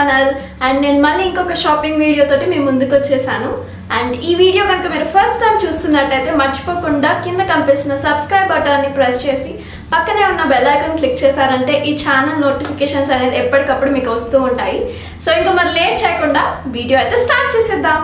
channel and నేను మళ్ళీ ఇంకొక షాపింగ్ వీడియో తోటి మీ ముందుకు వచ్చేసాను అండ్ ఈ వీడియో కనుక మీరు ఫస్ట్ టైం చూస్తున్నట్టయితే మర్చిపోకుండా కింద కనిపిస్తున్న సబ్స్క్రైబ్ బటన్ని ప్రెస్ చేసి పక్కనే ఉన్న బెల్ ఐకాన్ క్లిక్ చేశారంటే ఈ ఛానల్ నోటిఫికేషన్స్ అనేది ఎప్పటికప్పుడు మీకు వస్తూ ఉంటాయి సో ఇంకా మరి లేట్ చేయకుండా వీడియో అయితే స్టార్ట్ చేసేద్దాం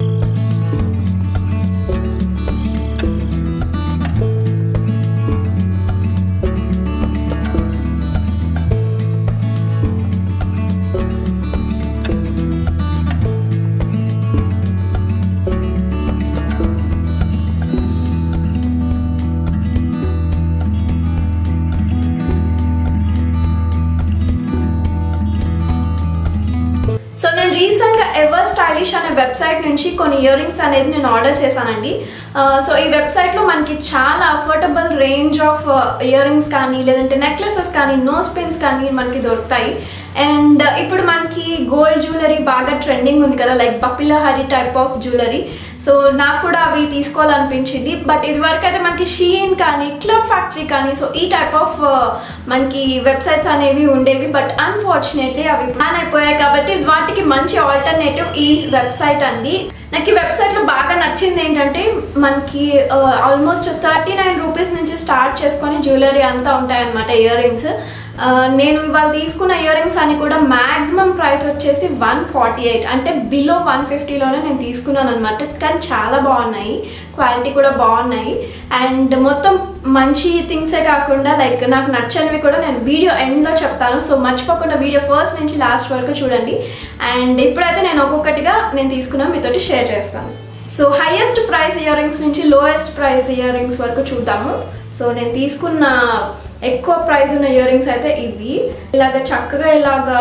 సో నేను రీసెంట్గా ఎవర్ స్టైలిష్ అనే వెబ్సైట్ నుంచి కొన్ని ఇయర్ రింగ్స్ అనేది నేను ఆర్డర్ చేశానండి సో ఈ వెబ్సైట్లో మనకి చాలా affordable range of earrings కానీ లేదంటే నెక్లెసెస్ కానీ నోస్ పిన్స్ కానీ మనకి దొరుకుతాయి అండ్ ఇప్పుడు మనకి గోల్డ్ జ్యువెలరీ బాగా ట్రెండింగ్ ఉంది కదా like Bappi Lahiri type of jewellery so నాకు కూడా అవి తీసుకోవాలనిపించింది బట్ ఇది వరకు అయితే మనకి షీన్ కానీ క్లబ్ ఫ్యాక్టరీ కానీ సో ఈ టైప్ ఆఫ్ మనకి వెబ్సైట్స్ అనేవి ఉండేవి బట్ అన్ఫార్చునేట్లీ అవి ప్లాన్ అయిపోయాయి కాబట్టి వాటికి మంచి ఆల్టర్నేటివ్ ఈ వెబ్సైట్ అండి నాకు ఈ వెబ్సైట్లో బాగా నచ్చింది ఏంటంటే మనకి ఆల్మోస్ట్ థర్టీ నైన్ రూపీస్ నుంచి స్టార్ట్ చేసుకొని జ్యువెలరీ అంతా ఉంటాయన్నమాట ఇయర్ రింగ్స్ నేను ఇవాళ తీసుకున్న ఇయర్ రింగ్స్ అని కూడా మ్యాక్సిమం ప్రైస్ వచ్చేసి వన్ ఫార్టీ ఎయిట్ అంటే బిలో వన్ ఫిఫ్టీలోనే నేను తీసుకున్నాను అనమాట కానీ చాలా బాగున్నాయి క్వాలిటీ కూడా బాగున్నాయి అండ్ మొత్తం మంచి థింగ్సే కాకుండా లైక్ నాకు నచ్చనివి కూడా నేను వీడియో ఎండ్లో చెప్తాను సో మర్చిపోకుండా వీడియో ఫస్ట్ నుంచి లాస్ట్ వరకు చూడండి అండ్ ఇప్పుడైతే నేను ఒక్కొక్కటిగా నేను తీసుకున్నా మీతోటి షేర్ చేస్తాను so highest price earrings నుంచి లోయెస్ట్ ప్రైస్ ఇయర్ రింగ్స్ వరకు చూద్దాము సో నేను తీసుకున్న ఎక్కువ ప్రైస్ ఉన్న ఇయర్ రింగ్స్ అయితే ఇవి ఇలాగ చక్కగా ఇలాగా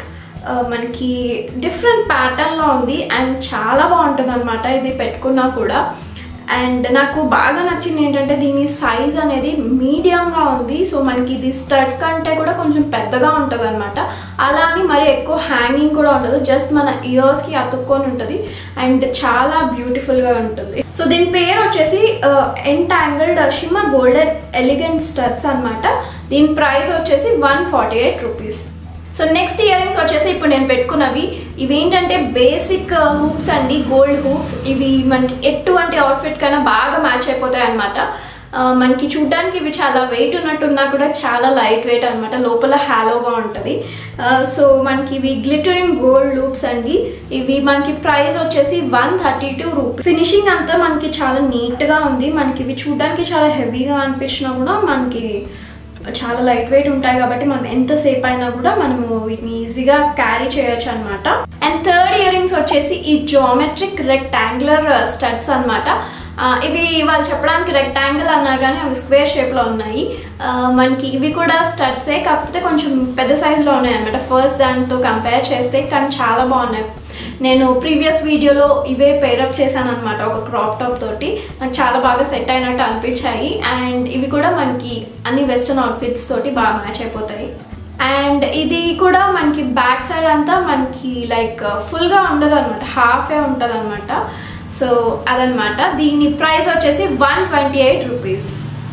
మనకి డిఫరెంట్ ప్యాటర్న్లో ఉంది అండ్ చాలా బాగుంటుంది అనమాట ఇది పెట్టుకున్నా కూడా అండ్ నాకు బాగా నచ్చింది ఏంటంటే దీని సైజ్ అనేది మీడియంగా ఉంది సో మనకి ఇది స్టడ్ కంటే కూడా కొంచెం పెద్దగా ఉంటుంది అనమాట అలా అని మరి ఎక్కువ హ్యాంగింగ్ కూడా ఉండదు జస్ట్ మన ఇయర్స్కి అతుక్కొని ఉంటుంది అండ్ చాలా బ్యూటిఫుల్గా ఉంటుంది సో దీని పేరు వచ్చేసి entangled shimmer golden elegant studs అనమాట దీని ప్రైస్ వచ్చేసి one forty eight rupees so next earrings వచ్చేసి ఇప్పుడు నేను పెట్టుకున్నవి ఇవి ఏంటంటే బేసిక్ హూప్స్ అండి గోల్డ్ హూప్స్ ఇవి మనకి ఎటువంటి అవుట్ఫిట్ కన్నా బాగా మ్యాచ్ అయిపోతాయి అనమాట మనకి చూడ్డానికి ఇవి చాలా వెయిట్ ఉన్నట్టున్నా కూడా చాలా లైట్ వెయిట్ అనమాట లోపల హ్యాలోగా ఉంటుంది సో మనకి ఇవి గ్లిటరింగ్ గోల్డ్ లూప్స్ అండి ఇవి మనకి ప్రైస్ వచ్చేసి one thirty two rupee finishing అంతా మనకి చాలా నీట్గా ఉంది మనకి ఇవి చూడడానికి చాలా హెవీగా అనిపించినా కూడా మనకి చాలా లైట్ వెయిట్ ఉంటాయి కాబట్టి మనం ఎంతసేపు అయినా కూడా మనము వీటిని ఈజీగా క్యారీ చేయొచ్చు అనమాట అండ్ థర్డ్ ఇయర్ రింగ్స్ వచ్చేసి ఈ జోమెట్రిక్ రెక్టాంగులర్ స్టడ్స్ అనమాట ఇవి వాళ్ళు చెప్పడానికి రెక్టాంగిల్ అన్నారు కానీ అవి స్క్వేర్ షేప్లో ఉన్నాయి మనకి ఇవి కూడా స్టడ్సే కాకపోతే కొంచెం పెద్ద సైజులో ఉన్నాయి అనమాట ఫస్ట్ దాంతో కంపేర్ చేస్తే కానీ చాలా బాగున్నాయి నేను ప్రీవియస్ వీడియోలో ఇవే పేరప్ చేశాను అనమాట ఒక క్రాప్ టాప్ తోటి నాకు చాలా బాగా సెట్ అయినట్టు అనిపించాయి అండ్ ఇవి కూడా మనకి అన్ని వెస్ట్రన్ అవుట్ఫిట్స్ తోటి బాగా మ్యాచ్ అయిపోతాయి అండ్ ఇది కూడా మనకి బ్యాక్ సైడ్ అంతా మనకి లైక్ ఫుల్గా ఉండదు అనమాట హాఫే ఉంటుంది అనమాట సో అదనమాట దీని ప్రైస్ వచ్చేసి one twenty eight rupees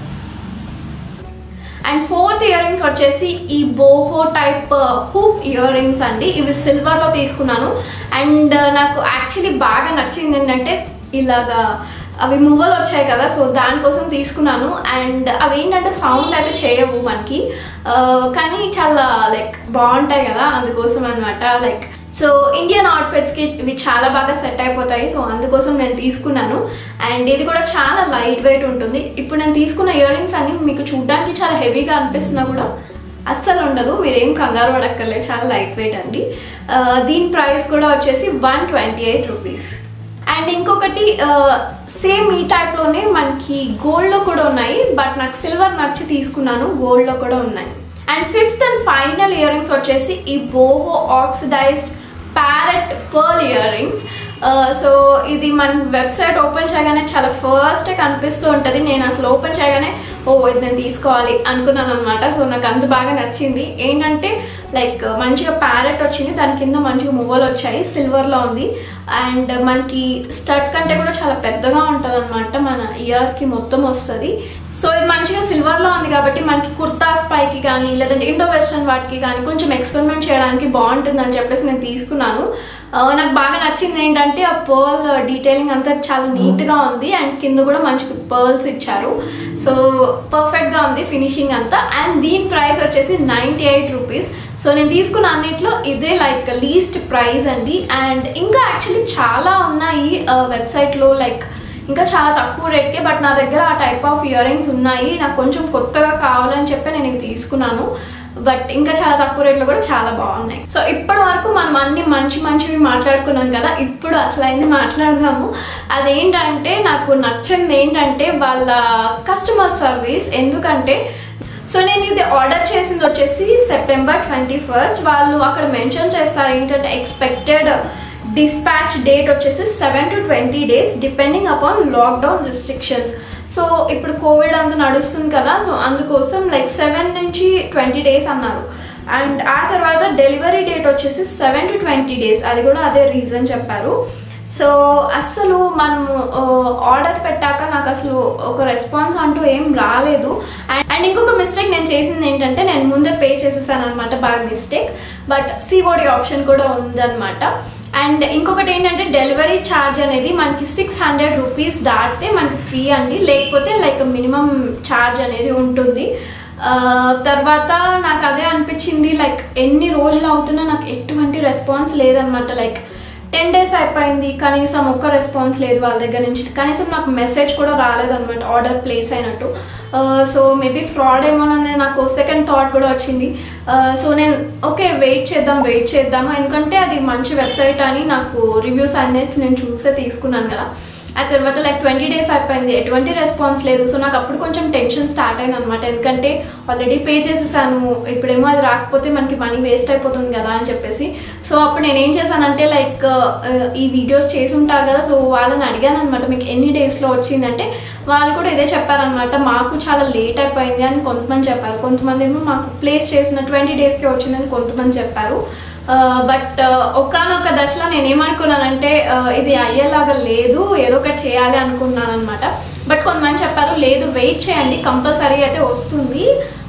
and fourth earrings వచ్చేసి ఈ boho type hoop earrings అండి ఇవి సిల్వర్లో తీసుకున్నాను అండ్ నాకు యాక్చువల్లీ బాగా నచ్చింది ఏంటంటే ఇలాగా అవి మువ్వలు వచ్చాయి కదా సో దానికోసం తీసుకున్నాను అండ్ అవి ఏంటంటే సౌండ్ అయితే చేయవు మనకి కానీ చాలా లైక్ బాగుంటాయి కదా అందుకోసం అనమాట లైక్ సో ఇండియన్ అవుట్ఫిట్స్కి ఇవి చాలా బాగా సెట్ అయిపోతాయి సో అందుకోసం నేను తీసుకున్నాను అండ్ ఇది కూడా చాలా లైట్ వెయిట్ ఉంటుంది ఇప్పుడు నేను తీసుకున్న ఇయర్ రింగ్స్ అన్ని మీకు చూడడానికి చాలా హెవీగా అనిపిస్తున్నా కూడా అస్సలు ఉండదు మీరేం కంగారు పడక్కర్లేదు చాలా లైట్ వెయిట్ అండి దీని ప్రైస్ కూడా వచ్చేసి one twenty eight rupees and ఇంకొకటి సేమ్ ఈ టైప్లోనే మనకి గోల్డ్లో కూడా ఉన్నాయి బట్ నాకు సిల్వర్ నచ్చి తీసుకున్నాను గోల్డ్లో కూడా ఉన్నాయి and fifth and final earrings వచ్చేసి ఈ boho oxidized parrot pearl earrings so ఇది మన వెబ్సైట్ ఓపెన్ చేయగానే చాలా ఫస్ట్ కనిపిస్తూ ఉంటుంది నేను అసలు ఓపెన్ చేయగానే ఓ ఇది నేను తీసుకోవాలి అనుకున్నాను అనమాట సో నాకు అంత బాగా నచ్చింది ఏంటంటే లైక్ మంచిగా ప్యారెట్ వచ్చింది దాని కింద మంచిగా మువ్వలు వచ్చాయి సిల్వర్లో ఉంది అండ్ మనకి స్టడ్ కంటే కూడా చాలా పెద్దగా ఉంటుంది అనమాట మన ఇయర్కి మొత్తం వస్తుంది సో ఇది మంచిగా సిల్వర్లో ఉంది కాబట్టి మనకి కుర్తాస్ పైకి కానీ లేదంటే ఇండో వెస్ట్రన్ వాటికి కానీ కొంచెం ఎక్స్పెరిమెంట్ చేయడానికి బాగుంటుందని చెప్పేసి నేను తీసుకున్నాను ఆ, నాకు బాగా నచ్చింది ఏంటంటే ఆ పర్ల్ డీటెయిలింగ్ అంతా చాలా నీట్గా ఉంది అండ్ కింద కూడా మంచి పర్ల్స్ ఇచ్చారు సో పర్ఫెక్ట్గా ఉంది ఫినిషింగ్ అంతా అండ్ దీని ప్రైస్ వచ్చేసి నైంటీ ఎయిట్ రూపీస్ సో నేను తీసుకున్న అన్నిట్లో ఇదే లైక్ లీస్ట్ ప్రైస్ అండి అండ్ ఇంకా యాక్చువల్లీ చాలా ఉన్నాయి వెబ్సైట్లో లైక్ ఇంకా చాలా తక్కువ రేట్కే బట్ నా దగ్గర ఆ టైప్ ఆఫ్ ఇయర్ రింగ్స్ ఉన్నాయి నాకు కొంచెం కొత్తగా కావాలని చెప్పి నేను ఇవి తీసుకున్నాను బట్ ఇంకా చాలా తక్కువ రేట్లో కూడా చాలా బాగున్నాయి సో ఇప్పటి వరకు మనం అన్ని మంచి మంచివి మాట్లాడుకున్నాం కదా ఇప్పుడు అసలు అయింది మాట్లాడదాము అదేంటంటే నాకు నచ్చింది ఏంటంటే వాళ్ళ కస్టమర్ సర్వీస్ ఎందుకంటే సో నేను ఇది ఆర్డర్ చేసింది వచ్చేసి సెప్టెంబర్ ట్వంటీ ఫస్ట్ వాళ్ళు అక్కడ మెన్షన్ చేస్తారు ఏంటంటే ఎక్స్పెక్టెడ్ డిస్పాచ్ డేట్ వచ్చేసి seven to twenty days depending upon lockdown restrictions so ఇప్పుడు కోవిడ్ అంతా నడుస్తుంది కదా సో అందుకోసం లైక్ సెవెన్ నుంచి ట్వంటీ డేస్ అన్నారు అండ్ ఆ తర్వాత డెలివరీ డేట్ వచ్చేసి సెవెన్ టు ట్వంటీ డేస్ అది కూడా అదే రీజన్ చెప్పారు సో అస్సలు మనము ఆర్డర్ పెట్టాక నాకు అసలు ఒక రెస్పాన్స్ అంటూ ఏం రాలేదు అండ్ అండ్ ఇంకొక మిస్టేక్ నేను చేసింది ఏంటంటే నేను ముందే పే చేసేసాను అనమాట బాగా మిస్టేక్ బట్ సిఓడి ఆప్షన్ కూడా ఉందన్నమాట అండ్ ఇంకొకటి ఏంటంటే డెలివరీ ఛార్జ్ అనేది మనకి సిక్స్ హండ్రెడ్ రూపీస్ దాటితే మనకి ఫ్రీ అండి లేకపోతే లైక్ మినిమం ఛార్జ్ అనేది ఉంటుంది ఆ, తర్వాత నాకు అదే అనిపించింది లైక్ ఎన్ని రోజులు అవుతున్నా నాకు ఎటువంటి రెస్పాన్స్ లేదనమాట లైక్ టెన్ డేస్ అయిపోయింది కనీసం ఒక్క రెస్పాన్స్ లేదు వాళ్ళ దగ్గర నుంచి కనీసం నాకు మెసేజ్ కూడా రాలేదన్నమాట ఆర్డర్ ప్లేస్ అయినట్టు సో మేబీ ఫ్రాడ్ ఏమోనని నాకు సెకండ్ థాట్ కూడా వచ్చింది సో నేను ఓకే వెయిట్ చేద్దాం వెయిట్ చేద్దాము ఎందుకంటే అది మంచి వెబ్సైట్ అని నాకు రివ్యూస్ అనేది నేను చూసే తీసుకున్నాను కదా ఆ తర్వాత లైక్ ట్వంటీ డేస్ అయిపోయింది ఎటువంటి రెస్పాన్స్ లేదు సో నాకు అప్పుడు కొంచెం టెన్షన్ స్టార్ట్ అయింది అనమాట ఎందుకంటే ఆల్రెడీ పే చేసేసాను ఇప్పుడేమో అది రాకపోతే మనకి మనీ వేస్ట్ అయిపోతుంది కదా అని చెప్పేసి సో అప్పుడు నేను ఏం చేశానంటే లైక్ ఈ వీడియోస్ చేసి ఉంటారు కదా సో వాళ్ళని అడిగాను అనమాట మీకు ఎన్ని డేస్లో వచ్చిందంటే వాళ్ళు కూడా ఇదే చెప్పారనమాట మాకు చాలా లేట్ అయిపోయింది అని కొంతమంది చెప్పారు కొంతమంది ఏమో మాకు ప్లేస్ చేసిన ట్వంటీ డేస్కే వచ్చిందని కొంతమంది చెప్పారు బట్ ఒకనొక దశలో నేను ఏమనుకున్నానంటే ఆ, ఇది అయ్యేలాగా లేదు ఏదో ఒకటి చేయాలి అనుకున్నాను అనమాట బట్ కొంతమంది చెప్పారు లేదు వెయిట్ చేయండి కంపల్సరీ అయితే వస్తుంది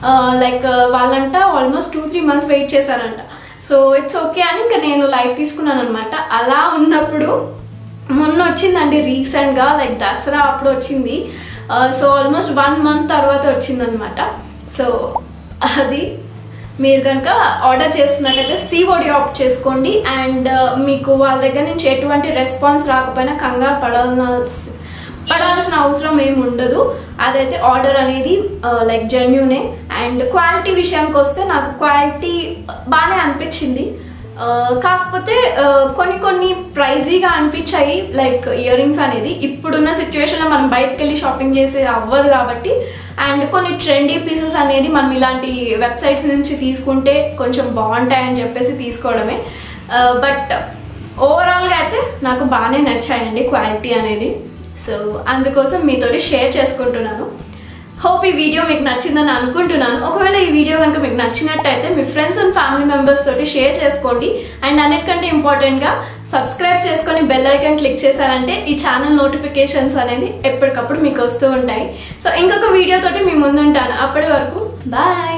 లైక్ వాళ్ళంట almost two three months wait చేశారంట సో ఇట్స్ ఓకే అని ఇంకా నేను లైట్ తీసుకున్నాను అనమాట అలా ఉన్నప్పుడు మొన్న వచ్చిందండి రీసెంట్గా లైక్ దసరా అప్పుడు వచ్చింది సో ఆల్మోస్ట్ వన్ మంత్ తర్వాత వచ్చిందనమాట సో అది మీరు కనుక ఆర్డర్ చేస్తున్నట్టయితే సిఓడి ఆప్ట్ చేసుకోండి అండ్ మీకు వాళ్ళ దగ్గర నుంచి ఎటువంటి రెస్పాన్స్ రాకపోయినా కంగారు పడాల్సి పడాల్సిన అవసరం ఏమి ఉండదు అదైతే ఆర్డర్ అనేది లైక్ జెన్యునే అండ్ క్వాలిటీ విషయానికి వస్తే నాకు క్వాలిటీ బాగానే అనిపించింది ఆ, కాకపోతే ఆ, కొన్ని కొన్ని ప్రైజీగా అనిపించాయి లైక్ ఇయర్ రింగ్స్ అనేది ఇప్పుడున్న సిచ్యువేషన్లో మనం బయటకు వెళ్ళి షాపింగ్ చేసే అవ్వదు కాబట్టి అండ్ కొన్ని ట్రెండీ పీసెస్ అనేది మనం ఇలాంటి వెబ్సైట్స్ నుంచి తీసుకుంటే కొంచెం బాగుంటాయని చెప్పేసి తీసుకోవడమే బట్ ఓవరాల్గా అయితే నాకు బాగానే నచ్చాయండి క్వాలిటీ అనేది సో అందుకోసం మీతోటి షేర్ చేసుకుంటున్నాను హోప్ ఈ వీడియో మీకు నచ్చిందని అనుకుంటున్నాను ఒకవేళ ఈ వీడియో కనుక మీకు నచ్చినట్టయితే మీ ఫ్రెండ్స్ అండ్ ఫ్యామిలీ మెంబర్స్ తోటి షేర్ చేసుకోండి అండ్ అన్నిటికంటే ఇంపార్టెంట్గా సబ్స్క్రైబ్ చేసుకొని బెల్ ఐకాన్ క్లిక్ చేశారంటే ఈ ఛానల్ నోటిఫికేషన్స్ అనేది ఎప్పటికప్పుడు మీకు వస్తూ ఉంటాయి సో ఇంకొక వీడియో తోటి మీ ముందుంటాను అప్పటి వరకు బాయ్